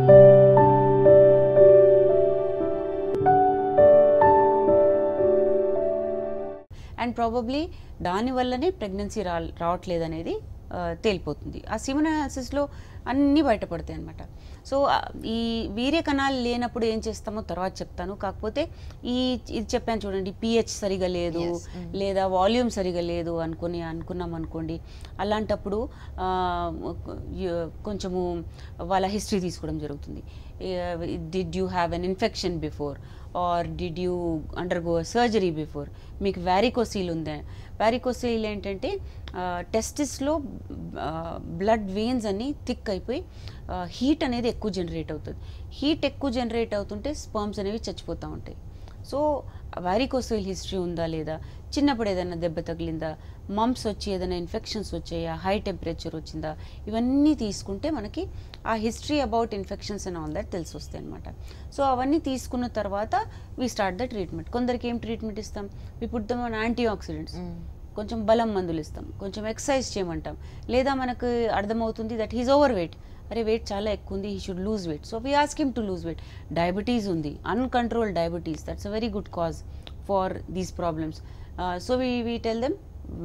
And probably దానివల్లనే pregnancy రా రావట్లేదు అనేది ఆ, తేలిపోతుంది ఆ సిమన్ అనాలిసిస్లో అన్నీ బయటపడతాయి అనమాట సో ఆ, ఈ వీర్య కణాలు లేనప్పుడు ఏం చేస్తామో తర్వాత చెప్తాను కాకపోతే ఈ ఇది చెప్పాను చూడండి పిహెచ్ సరిగా లేదు Yes. Mm. లేదా వాల్యూమ్ సరిగా లేదు అనుకుని అనుకున్నాం అనుకోండి అలాంటప్పుడు ఆ, యు- కొంచెము వాళ్ళ హిస్టరీ తీసుకోవడం జరుగుతుంది did you have an infection before or did you undergo surgery before మీకు వ్యారికోసీల్ ఉందా వ్యారికోసీల్ ఏంటంటే టెస్టిస్లో బ్లడ్ వెయిన్స్ అన్ని థిక్ అయిపోయి హీట్ అనేది ఎక్కువ జనరేట్ అవుతుంది హీట్ ఎక్కువ జనరేట్ అవుతుంటే స్పర్మ్స్ అనేవి చచ్చిపోతూ ఉంటాయి సో వ్యారికోసైల్ హిస్టరీ ఉందా లేదా చిన్నప్పుడు ఏదైనా దెబ్బ తగిలిందా మమ్స్ వచ్చి ఏదైనా ఇన్ఫెక్షన్స్ వచ్చాయా హై టెంపరేచర్ వచ్చిందా ఇవన్నీ తీసుకుంటే మనకి ఆ history about infections and all that తెలిసి వస్తాయి అనమాట సో అవన్నీ తీసుకున్న తర్వాత వీ స్టార్ట్ ద ట్రీట్మెంట్ కొందరికి ఏం ట్రీట్మెంట్ ఇస్తాం we put them on antioxidants కొంచెం బలం మందులు ఇస్తాం కొంచెం ఎక్సర్సైజ్ చేయమంటాం లేదా మనకు అర్థమవుతుంది దట్ హీస్ ఓవర్ వెయిట్ అరే వెయిట్ చాలా ఎక్కువ ఉంది he should lose weight so we ask him to lose weight diabetes ఉంది uncontrolled diabetes that's a very good cause for these problems so we we tell them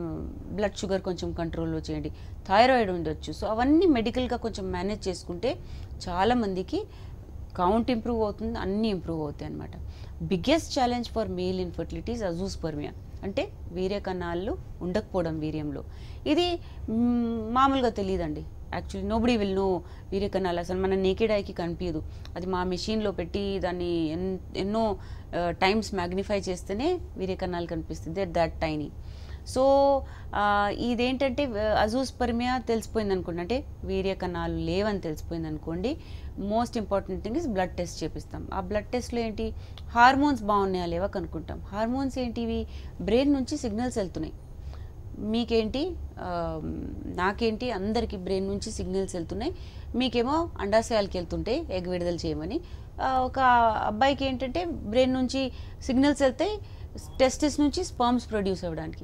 blood sugar కొంచెం కంట్రోల్లో చేయండి thyroid ఉండొచ్చు so అవన్నీ మెడికల్గా కొంచెం manage చేసుకుంటే చాలామందికి count improve అవుతుంది అన్నీ ఇంప్రూవ్ అవుతాయి అనమాట biggest challenge for male infertilities azoospermia అంటే వీర్య కణాలు ఉండకపోవడం వీర్యంలో ఇది మ్, మామూలుగా తెలియదండి యాక్చువల్లీ నోబడి విల్ నో వీర్య కణాలు అసలు మన నేకెడ్ ఐకి కనిపించదు అది మా మెషిన్లో పెట్టి దాన్ని ఎన్- ఎన్నో టైమ్స్ మ్యాగ్నిఫై చేస్తేనే వీర్య కణాలు కనిపిస్తుంది దట్ దట్ టైనీ సో ఆ, ఇదేంటంటే అజూస్ పర్మియా తెలిసిపోయింది అనుకోండి అంటే వీర్య కణాలు లేవని తెలిసిపోయింది అనుకోండి most important thing is blood test చేపిస్తాం ఆ బ్లడ్ టెస్ట్లో ఏంటి హార్మోన్స్ బాగున్నాయా లేవా కనుక్కుంటాం హార్మోన్స్ ఏంటివి బ్రెయిన్ నుంచి సిగ్నల్స్ వెళ్తున్నాయి మీకేంటి ఆ, నాకేంటి అందరికి బ్రెయిన్ నుంచి సిగ్నల్స్ వెళ్తున్నాయి మీకేమో అండాశయాలకి వెళ్తుంటే ఎగ్ విడుదల చేయమని ఆ, ఒక అబ్బాయికి ఏంటంటే బ్రెయిన్ నుంచి సిగ్నల్స్ వెళ్తాయి టెస్టిస్ నుంచి స్పర్మ్స్ ప్రొడ్యూస్ అవ్వడానికి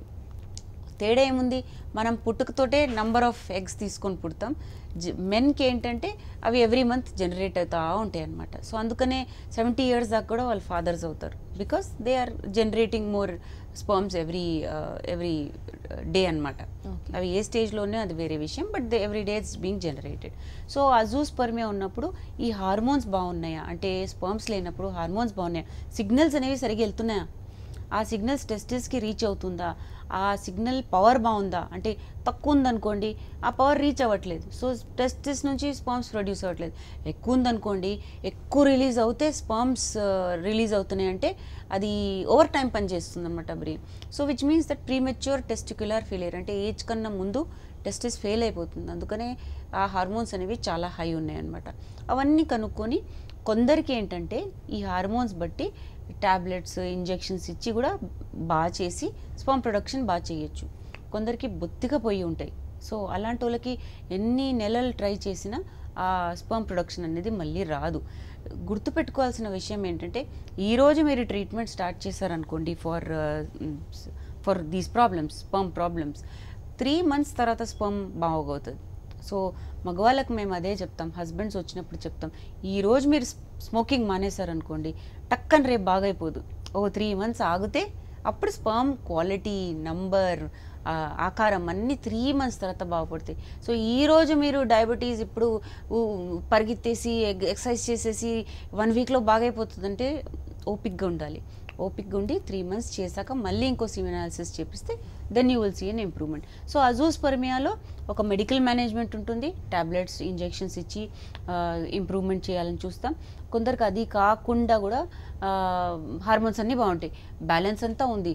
తేడా ఏముంది మనం పుట్టుకతోటే నంబర్ ఆఫ్ ఎగ్స్ తీసుకొని పుడతాం మెన్కి ఏంటంటే అవి ఎవ్రీ మంత్ జనరేట్ అవుతా ఉంటాయి అనమాట సో అందుకనే సెవెంటీ ఇయర్స్ దాకా కూడా వాళ్ళు ఫాదర్స్ అవుతారు because they are generating more sperms every every day అనమాట Okay. అవి ఏ స్టేజ్లోనే అది వేరే విషయం but they every day it's being generated so azoospermia ఉన్నప్పుడు ఈ హార్మోన్స్ బాగున్నాయా అంటే స్పర్మ్స్ లేనప్పుడు హార్మోన్స్ బాగున్నాయా సిగ్నల్స్ అనేవి సరిగ్గా వెళ్తున్నాయా ఆ సిగ్నల్స్ టెస్టిస్కి రీచ్ అవుతుందా ఆ సిగ్నల్ పవర్ బాగుందా అంటే తక్కువ ఉందనుకోండి ఆ పవర్ రీచ్ అవ్వట్లేదు సో టెస్టిస్ నుంచి స్పర్మ్స్ ప్రొడ్యూస్ అవ్వట్లేదు ఎక్కువ ఉందనుకోండి ఎక్కువ రిలీజ్ అవుతే స్పర్మ్స్ రిలీజ్ అవుతున్నాయి అంటే అది ఓవర్ టైం పనిచేస్తుంది అనమాట brain so which means that premature testicular failure అంటే ఏజ్ కన్నా ముందు టెస్టిస్ ఫెయిల్ అయిపోతుంది అందుకనే ఆ హార్మోన్స్ అనేవి చాలా హై ఉన్నాయన్నమాట అవన్నీ కనుక్కొని కొందరికి ఏంటంటే ఈ హార్మోన్స్ బట్టి టాబ్లెట్స్ ఇంజెక్షన్స్ ఇచ్చి కూడా బాగా చేసి స్పర్మ్ ప్రొడక్షన్ బాగా చేయొచ్చు కొందరికి బొత్తిగా పోయి ఉంటాయి సో అలాంటి వాళ్ళకి ఎన్ని నెలలు ట్రై చేసినా ఆ స్పర్మ్ ప్రొడక్షన్ అనేది మళ్ళీ రాదు గుర్తుపెట్టుకోవాల్సిన విషయం ఏంటంటే ఈరోజు మీరు ట్రీట్మెంట్ స్టార్ట్ చేశారనుకోండి for for these problems sperm problems three months తర్వాత స్పర్మ్ బాగోగవుతుంది సో మగవాళ్ళకి మేము అదే చెప్తాం హస్బెండ్స్ వచ్చినప్పుడు చెప్తాం ఈ రోజు మీరు స్మోకింగ్ మానేశారనుకోండి టక్కని రేపు బాగైపోదు ఓ త్రీ మంత్స్ ఆగితే అప్పుడు స్పర్మ్ క్వాలిటీ నంబర్ ఆకారం అన్నీ త్రీ మంత్స్ తర్వాత బాగుపడతాయి సో ఈ రోజు మీరు డయాబెటీస్ ఇప్పుడు ఊ- పరిగెత్తేసి ఎగ్- ఎక్సర్సైజ్ చేసేసి వన్ వీక్లో బాగైపోతుందంటే ఓపిక్గా ఉండాలి ఓపిక్గా ఉండి త్రీ మంత్స్ చేశాక మళ్ళీ ఇంకో సిమినాలిసిస్ చేపిస్తే then you will see an improvement so అజూస్ పర్మియాలో ఒక మెడికల్ మేనేజ్మెంట్ ఉంటుంది టాబ్లెట్స్ ఇంజెక్షన్స్ ఇచ్చి ఇంప్రూవ్మెంట్ చేయాలని చూస్తాం కొందరికి అది కాకుండా కూడా హార్మోన్స్ అన్నీ బాగుంటాయి బ్యాలెన్స్ అంతా ఉంది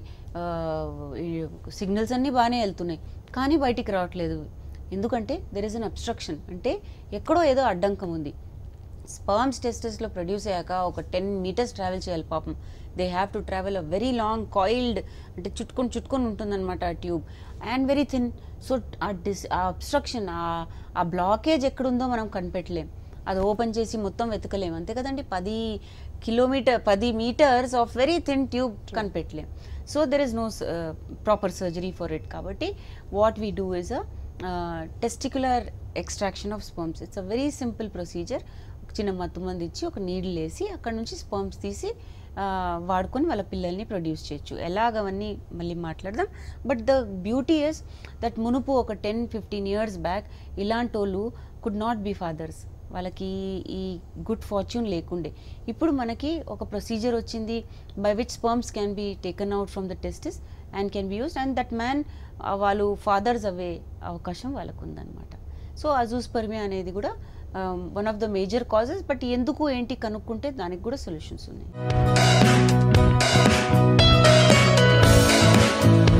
సిగ్నల్స్ అన్నీ బాగానే వెళ్తున్నాయి కానీ బయటికి రావట్లేదు ఎందుకంటే దెర్ ఇస్ అన్ అబ్స్ట్రక్షన్ అంటే ఎక్కడో ఏదో అడ్డంకం ఉంది స్పర్మ్స్ టెస్టెస్లో ప్రొడ్యూస్ అయ్యాక ఒక టెన్ మీటర్స్ ట్రావెల్ చేయాలి పాపం they have to travel a very long coiled అంటే చుట్టుకొని చుట్టుకొని ఉంటుందన్నమాట ఆ tube and very thin so uh this ఆ అబ్స్ట్రక్షన్ ఆ బ్లాకేజ్ ఎక్కడుందో మనం కనిపెట్టలేం అది ఓపెన్ చేసి మొత్తం వెతకలేం అంతే కదండి పది కిలోమీటర్ పది metres of very thin tube కనిపెట్టలేం so there is no proper surgery for it కాబట్టి what we do is a testicular extraction of sperms it's a very simple procedure చిన్న మత్తు మంది ఇచ్చి ఒక నీడిల్ వేసి అక్కడ నుంచి స్పర్మ్స్ తీసి ఆ, వాడుకొని వాళ్ళ పిల్లల్ని ప్రొడ్యూస్ చేయొచ్చు ఎలాగవన్నీ మళ్ళీ మాట్లాడదాం but the beauty is that మునుపు ఒక టెన్ ఫిఫ్టీన్ ఇయర్స్ బ్యాక్ ఇలాంటి వాళ్ళు కుడ్ నాట్ బీ ఫాదర్స్ వాళ్ళకి ఈ గుడ్ ఫార్చ్యూన్ లేకుండే ఇప్పుడు మనకి ఒక ప్రొసీజర్ వచ్చింది by which sperms can be taken out from the testis and can be used and that man వాళ్ళు ఫాదర్స్ అవ్వే అవకాశం వాళ్ళకు ఉందన్నమాట సో అజూస్పర్మియా అనేది కూడా one of the major causes but ఎందుకు ఏంటి కనుక్కుంటే దానికి కూడా సొల్యూషన్స్ ఉన్నాయి